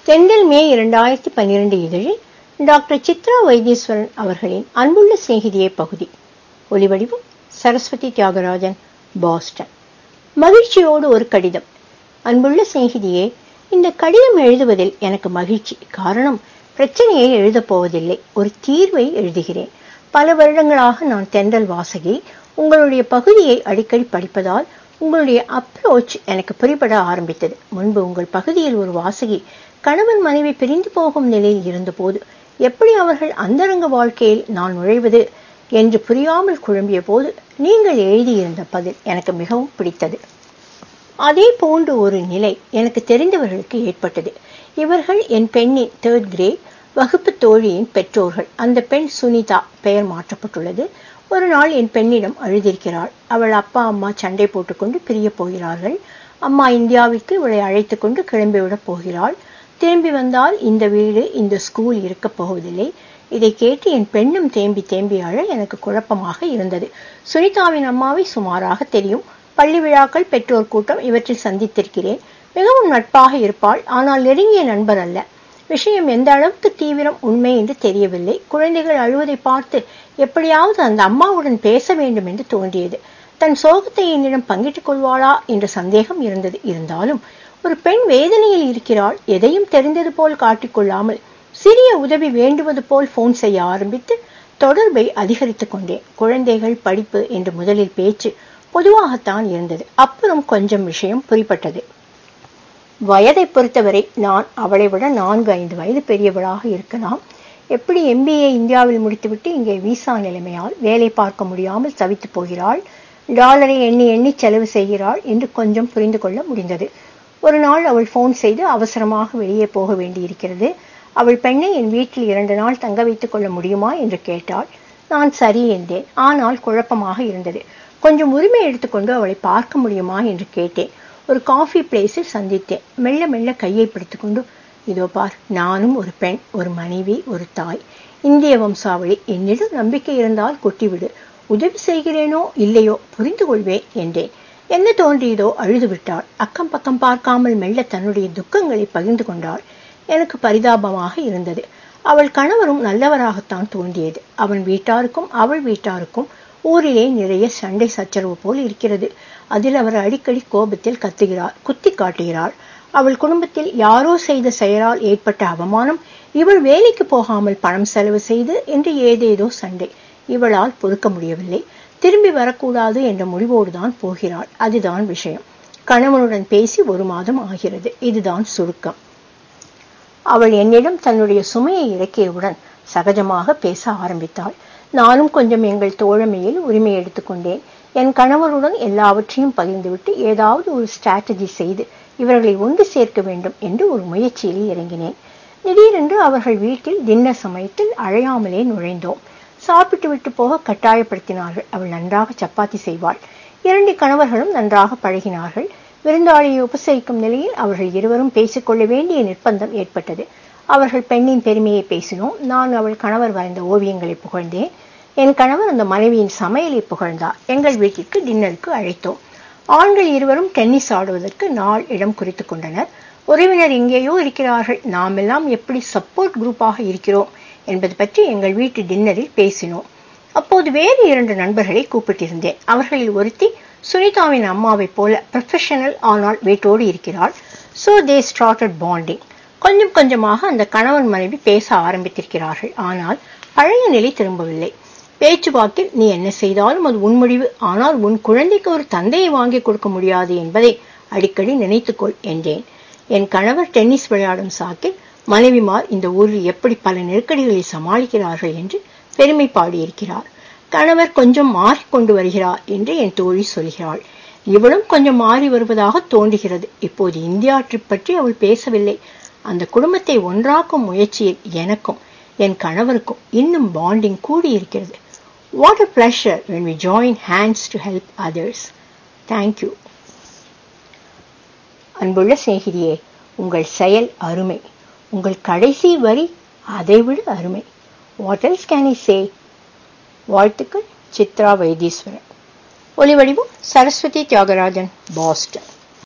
தென்றல் மே இரண்டாயிரத்தி பன்னிரண்டு இதழில் டாக்டர் சித்ரா வைத்தீஸ்வரன் அவர்களின் அன்புள்ள சிநேகிதியே பகுதி ஒலிவடிவம் சரஸ்வதி தியாகராஜன் பாஸ்டன் மகிழ்ச்சியோடு ஒரு கடிதம் அன்புள்ள சிநேகிதியே இந்த கடிதம் எழுதுவதில் எனக்கு மகிழ்ச்சி காரணம் பிரச்சனையை எழுதப் போவதில்லை ஒரு தீர்வை எழுதுகிறேன் பல வருடங்களாக நான் தென்றல் வாசகி உங்களுடைய பகுதியை அடிக்கடி படிப்பதால் உங்களுடைய அப்ரோச் எனக்கு புரிபட ஆரம்பித்தது முன்பு உங்கள் பகுதியில் ஒரு வாசகி கணவன் மனைவி பிரிந்து போகும் நிலையில் இருந்தபோது எப்படி அவர்கள் அந்தரங்க வாழ்க்கையில் நான் நுழைவது என்று புரியாமல் குழம்பிய போது நீங்கள் எழுதியிருந்த பதில் எனக்கு மிகவும் பிடித்தது அதே போன்ற ஒரு நிலை எனக்கு தெரிந்தவர்களுக்கு ஏற்பட்டது இவர்கள் என் பெண்ணின் தேர்ட் கிரேட் வகுப்பு தோழியின் பெற்றோர்கள் அந்த பெண் சுனிதா பெயர் மாற்றப்பட்டுள்ளது ஒரு நாள் என் பெண்ணிடம் அழுதிருக்கிறாள் அவள் அப்பா அம்மா சண்டை போட்டுக்கொண்டு பிரிய போகிறார்கள் அம்மா இந்தியாவிற்கு இவளை அழைத்து கொண்டு கிளம்பிவிடப் போகிறாள் திரும்பி வந்தால் இந்த வீடு இந்த ஸ்கூல் இருக்கப் போவதில்லை இதை கேட்டு என் பெண்ணும் தேம்பி தேம்பி அழ எனக்கு குழப்பமாக இருந்தது சுனிதாவின் அம்மாவை சுமாராக தெரியும் பள்ளி விழாக்கள் பெற்றோர் கூட்டம் இவற்றில் சந்தித்திருக்கிறேன் மிகவும் நட்பாக இருப்பாள் ஆனால் நெருங்கிய நண்பர் அல்ல விஷயம் எந்த அளவுக்கு தீவிரம் உண்மை என்று தெரியவில்லை குழந்தைகள் அழுவதை பார்த்து எப்படியாவது அந்த அம்மாவுடன் பேச வேண்டும் என்று தோன்றியது தன் சோகத்தை என்னிடம் பங்கிட்டுக் கொள்வாளா என்ற சந்தேகம் இருந்தது இருந்தாலும் ஒரு பெண் வேதனையில் இருக்கிறாள் எதையும் தெரிந்தது போல் காட்டிக்கொள்ளாமல் சிறிய உதவி வேண்டுவது போல் போன் செய்ய ஆரம்பித்து தொடர்பை அதிகரித்துக் கொண்டேன் குழந்தைகள் படிப்பு என்று முதலில் பேச்சு பொதுவாகத்தான் இருந்தது அப்புறம் கொஞ்சம் விஷயம் புரிப்பட்டது வயதை பொறுத்தவரை நான் அவளை விட நான்கு ஐந்து வயது பெரியவளாக இருக்கலாம் எப்படி எம்பிஏ இந்தியாவில் முடித்துவிட்டு இங்கே விசா நிலைமையால் வேலை பார்க்க முடியாமல் தவித்து போகிறாள் டாலரை எண்ணி எண்ணி செலவு செய்கிறாள் என்று கொஞ்சம் புரிந்து கொள்ள முடிந்தது ஒரு நாள் அவள் போன் செய்து அவசரமாக வெளியே போக வேண்டியிருக்கிறது அவள் பெண்ணை என் வீட்டில் இரண்டு நாள் தங்க வைத்துக் கொள்ள முடியுமா என்று கேட்டாள் நான் சரி என்றேன் ஆனால் குழப்பமாக இருந்தது கொஞ்சம் உரிமை எடுத்துக்கொண்டு அவளை பார்க்க முடியுமா என்று கேட்டேன் ஒரு காஃபி பிளேஸில் சந்தித்தேன் மெல்ல மெல்ல கையை பிடித்துக்கொண்டு இதோ பார் நானும் ஒரு பெண் ஒரு மனைவி ஒரு தாய் இந்திய வம்சாவளி என்னிடம் நம்பிக்கை இருந்தால் கொட்டிவிடு உதவி செய்கிறேனோ இல்லையோ புரிந்து கொள்வேன் என்றேன் என்ன தோன்றியதோ அழுது விட்டாள் அக்கம் பக்கம் பார்க்காமல் மெல்ல தன்னுடைய துக்கங்களை பகிர்ந்து கொண்டாள் எனக்கு பரிதாபமாக இருந்தது அவள் கணவரும் நல்லவராகத்தான் தோன்றியது அவன் வீட்டாருக்கும் அவள் வீட்டாருக்கும் ஊரிலே நிறைய சண்டை சச்சரவு போல் இருக்கிறது அதில் அவர் அடிக்கடி கோபத்தில் கத்துகிறார் குத்தி காட்டுகிறாள் அவள் குடும்பத்தில் யாரோ செய்த செயலால் ஏற்பட்ட அவமானம் இவள் வேலைக்கு போகாமல் பணம் செலவு செய்து என்று ஏதேதோ சண்டை இவளால் பொறுக்க முடியவில்லை திரும்பி வரக்கூடாது என்ற முடிவோடுதான் போகிறாள் அதுதான் விஷயம் கணவனுடன் பேசி ஒரு மாதம் ஆகிறது இதுதான் சுருக்கம் அவள் என்னிடம் தன்னுடைய சுமையை இறக்கியவுடன் சகஜமாக பேச ஆரம்பித்தாள் நானும் கொஞ்சம் எங்கள் தோழமையில் உரிமை எடுத்துக்கொண்டேன் என் கணவருடன் எல்லாவற்றையும் பகிர்ந்துவிட்டு ஏதாவது ஒரு ஸ்ட்ராட்டஜி செய்து இவர்களை ஒன்று சேர்க்க வேண்டும் என்று ஒரு முயற்சியில் இறங்கினேன் திடீரென்று அவர்கள் வீட்டில் டின்னர் சமயத்தில் அழையாமலே நுழைந்தோம் சாப்பிட்டு விட்டு போக கட்டாயப்படுத்தினார்கள் அவள் நன்றாக சப்பாத்தி செய்வாள் இரண்டு கணவர்களும் நன்றாக பழகினார்கள் விருந்தாளியை உபசரிக்கும் நிலையில் அவர்கள் இருவரும் பேசிக்கொள்ள வேண்டிய நிர்பந்தம் ஏற்பட்டது அவர்கள் பெண்ணின் பெருமையை பேசினோம் நான் அவள் கணவர் வரைந்த ஓவியங்களை புகழ்ந்தேன் என் கணவர் அந்த மனைவியின் சமையலை புகழ்ந்தார் எங்கள் வீட்டிற்கு டின்னருக்கு அழைத்தோம் ஆண்கள் இருவரும் டென்னிஸ் ஆடுவதற்கு நாள் இடம் குறித்து கொண்டனர் உறவினர் எங்கேயோ இருக்கிறார்கள் நாம் எல்லாம் எப்படி சப்போர்ட் குரூப்பாக இருக்கிறோம் என்பது பற்றி எங்கள் வீட்டு டின்னரில் பேசினோம் அப்போது வேறு இரண்டு நண்பர்களை கூப்பிட்டிருந்தேன் அவர்களில் ஒருத்தி சுனிதாவின் அம்மாவைப் போல ப்ரொஃபஷனல் ஆனால் வீட்டோடு இருக்கிறாள் சோ தே ஸ்டார்டட் பாண்டிங் கொஞ்சம் கொஞ்சமாக அந்த கணவன் மனைவி பேச ஆரம்பித்திருக்கிறார்கள் ஆனால் பழைய நிலை திரும்பவில்லை பேச்சுவாக்கில் நீ என்ன செய்தாலும் அது உன் முடிவு ஆனால் உன் குழந்தைக்கு ஒரு தந்தையை வாங்கி கொடுக்க முடியாது என்பதை அடிக்கடி நினைத்துக்கொள் என்றேன் என் கணவர் டென்னிஸ் விளையாடும் சாக்கில் மனைவிமார் இந்த ஊரில் எப்படி பல நெருக்கடிகளை சமாளிக்கிறார்கள் என்று பெருமை பாடியிருக்கிறார் கணவர் கொஞ்சம் மாறிக்கொண்டு வருகிறார் என்று என் தோழி சொல்கிறாள் இவளும் கொஞ்சம் மாறி வருவதாக தோன்றுகிறது இப்போது இந்தியா ட்ரிப் பற்றி அவள் பேசவில்லை அந்த குடும்பத்தை ஒன்றாக்கும் முயற்சியில் எனக்கும் என் கணவருக்கும் இன்னும் பாண்டிங் கூடியிருக்கிறது what a pleasure when we join hands to help others thank you அன்புள்ள சிநேகிதியே உங்கள் செயல் அருமை உங்கள் கடைசி வரி அதைவிட அருமை what else can I say வாழ்த்துக்கள் சித்ரா வைத்தீஸ்வரன் ஒலிவடிவம் சரஸ்வதி தியாகராஜன் பாஸ்டன்